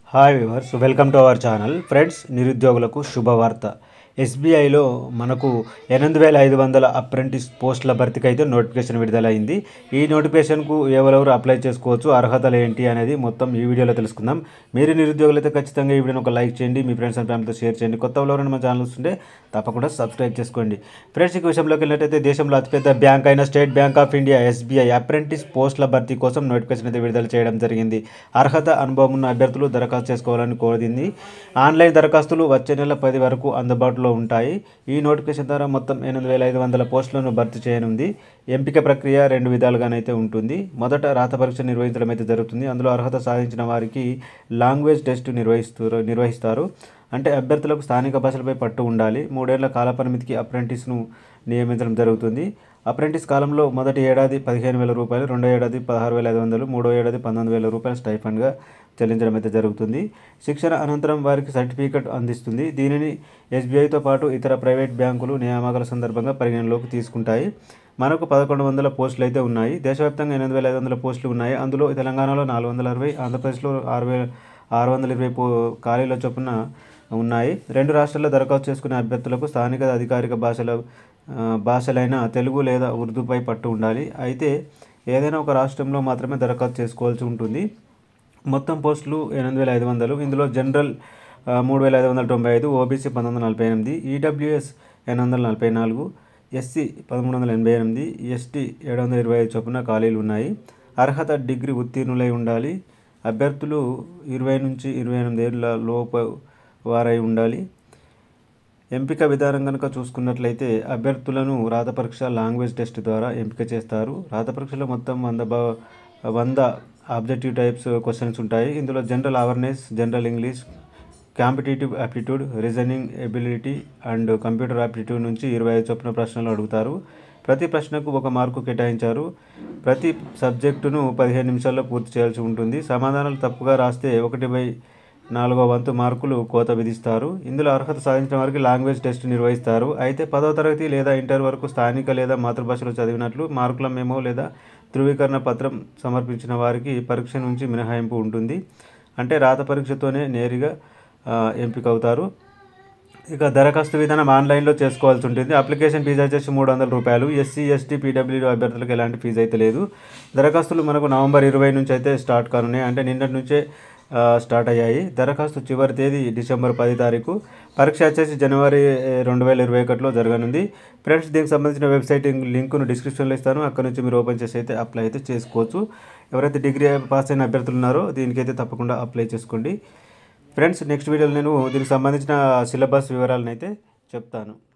hi viewers welcome to our channel friends నిరుద్యోగులకు శుభవార్త ఎస్బీఐలో మనకు ఎనిమిది వేల ఐదు వందల అప్రెంటిస్ పోస్టుల భర్తీకి అయితే నోటిఫికేషన్ విడుదలైంది ఈ నోటిఫికేషన్కు ఎవరెవరు అప్లై చేసుకోవచ్చు అర్హతలు ఏంటి అనేది మొత్తం ఈ వీడియోలో తెలుసుకుందాం మీరు నిరుద్యోగులు అయితే ఖచ్చితంగా ఈ వీడియోని ఒక లైక్ చేయండి మీ ఫ్రెండ్స్ అండ్ ఫ్యామిలీతో షేర్ చేయండి కొత్త వాళ్ళు ఎవరైనా మా ఛానల్ వస్తుంటే తప్పకుండా సబ్స్క్రైబ్ చేసుకోండి ఫ్రెండ్స్ ఈ విషయంలోకి వెళ్ళినట్టయితే దేశంలో అతిపెద్ద బ్యాంక్ అయిన State Bank of India SBI apprentice పోస్టుల భర్తీ కోసం నోటిఫికేషన్ అయితే విడుదల చేయడం జరిగింది అర్హత అనుభవం ఉన్న అభ్యర్థులు దరఖాస్తు చేసుకోవాలని కోరింది ఆన్లైన్ దరఖాస్తులు వచ్చే నెల పది వరకు అందుబాటులో ఉంటాయి ఈ నోటిఫికేషన్ ద్వారా మొత్తం ఎనిమిది వేల ఐదు వందల పోస్టులను భర్తీ చేయనుంది ఎంపిక ప్రక్రియ రెండు విధాలుగానైతే ఉంటుంది మొదట రాత పరీక్ష నిర్వహించడం అయితే జరుగుతుంది అందులో అర్హత సాధించిన వారికి లాంగ్వేజ్ టెస్ట్ నిర్వహిస్తారు నిర్వహిస్తారు అంటే అభ్యర్థులకు స్థానిక భాషలపై పట్టు ఉండాలి మూడేళ్ల కాలపరిమితికి అప్రెంటిస్ను నియమించడం జరుగుతుంది అప్రెంటిస్ కాలంలో మొదటి ఏడాది పదిహేను వేల రూపాయలు రెండో ఏడాది పదహారు వేల ఐదు వందలు మూడో ఏడాది పంతొమ్మిది వేల రూపాయలు స్టైఫండ్గా చెల్లించడం అయితే జరుగుతుంది శిక్షణ అనంతరం వారికి సర్టిఫికెట్ అందిస్తుంది దీనిని ఎస్బీఐతో పాటు ఇతర ప్రైవేట్ బ్యాంకులు నియామకాల సందర్భంగా పరిగణలోకి తీసుకుంటాయి మనకు పదకొండు వందల పోస్టులు అయితే ఉన్నాయి దేశవ్యాప్తంగా ఎనిమిది వేల ఐదు వందల పోస్టులు ఉన్నాయి అందులో తెలంగాణలో నాలుగు వందల అరవై ఆంధ్రప్రదేశ్లో ఆరు వేల ఆరు వందల ఇరవై పో ఖాళీల చొప్పున ఉన్నాయి రెండు రాష్ట్రాల్లో దరఖాస్తు చేసుకునే అభ్యర్థులకు స్థానిక అధికారిక భాషల ఆ, భాషలైన తెలుగు లేదా ఉర్దూపై పట్టు ఉండాలి అయితే ఏదైనా ఒక రాష్ట్రంలో మాత్రమే దరఖాస్తు చేసుకోవాల్సి ఉంటుంది మొత్తం పోస్టులు ఎనిమిది వేల ఐదు వందలు ఇందులో జనరల్ ఆ, మూడు వేల ఐదు వందల తొంభై ఐదు ఓబీసీ పంతొమ్మిది వందల నలభై ఎనిమిది ఈడబ్ల్యూఎస్ ఎనిమిది వందల నలభై నాలుగు ఎస్సీ పదమూడు వందల ఎనభై ఎనిమిది ఎస్టీ ఏడు వందల ఇరవై ఐదు చొప్పున ఖాళీలు ఉన్నాయి అర్హత డిగ్రీ ఉత్తీర్ణులై ఉండాలి అభ్యర్థులు ఇరవై నుంచి ఇరవై ఎనిమిది ఏళ్ళ లోపు వారై ఉండాలి ఎంపిక విధానం కనుక చూసుకున్నట్లయితే అభ్యర్థులను రాత పరీక్ష లాంగ్వేజ్ టెస్ట్ ద్వారా ఎంపిక చేస్తారు రాత పరీక్షలో మొత్తం వంద బ వంద ఆబ్జెక్టివ్ టైప్స్ క్వశ్చన్స్ ఉంటాయి ఇందులో general awareness general English competitive aptitude reasoning ability and computer aptitude నుంచి ఇరవై ఐదు చొప్పున ప్రశ్నలు అడుగుతారు ప్రతి ప్రశ్నకు ఒక మార్కు కేటాయించారు ప్రతి సబ్జెక్టును పదిహేను నిమిషాల్లో పూర్తి చేయాల్సి ఉంటుంది సమాధానాలు తప్పుగా రాస్తే ఒకటి బై నాలుగో వంతు మార్కులు కోత విధిస్తారు ఇందులో అర్హత సాధించిన వారికి లాంగ్వేజ్ టెస్ట్ నిర్వహిస్తారు అయితే పదవ తరగతి లేదా ఇంటర్ వరకు స్థానిక లేదా మాతృభాషలో చదివినట్లు మార్కుల మెమో లేదా ధృవీకరణ పత్రం సమర్పించిన వారికి పరీక్ష నుంచి మినహాయింపు ఉంటుంది అంటే రాత పరీక్షతోనే నేరుగా ఆ, ఎంపిక అవుతారు ఇక దరఖాస్తు విధానం ఆన్లైన్లో చేసుకోవాల్సి ఉంటుంది అప్లికేషన్ ఫీజు వచ్చేసి మూడు వందల రూపాయలు ఎస్సీ ఎస్టీ పీడబ్ల్యూ అభ్యర్థులకు ఎలాంటి ఫీజు అయితే లేదు దరఖాస్తులు మనకు నవంబర్ ఇరవై నుంచి అయితే స్టార్ట్ కానున్నాయి అంటే నిన్నటి నుంచే ఆ, స్టార్ట్ అయ్యాయి దరఖాస్తు చివరి తేదీ డిసెంబర్ పది తారీఖు పరీక్ష వచ్చేసి జనవరి ఏ, రెండు వేల ఇరవై ఒకటిలో జరగనుంది ఫ్రెండ్స్ దీనికి సంబంధించిన వెబ్సైట్ లింకును డిస్క్రిప్షన్లో ఇస్తాను అక్కడ నుంచి మీరు ఓపెన్ చేసి అయితే అప్లై అయితే చేసుకోవచ్చు ఎవరైతే డిగ్రీ పాస్ అయిన అభ్యర్థులు ఉన్నారో దీనికైతే తప్పకుండా అప్లై చేసుకోండి ఫ్రెండ్స్ నెక్స్ట్ వీడియోలో నేను దీనికి సంబంధించిన సిలబస్ వివరాలను అయితే చెప్తాను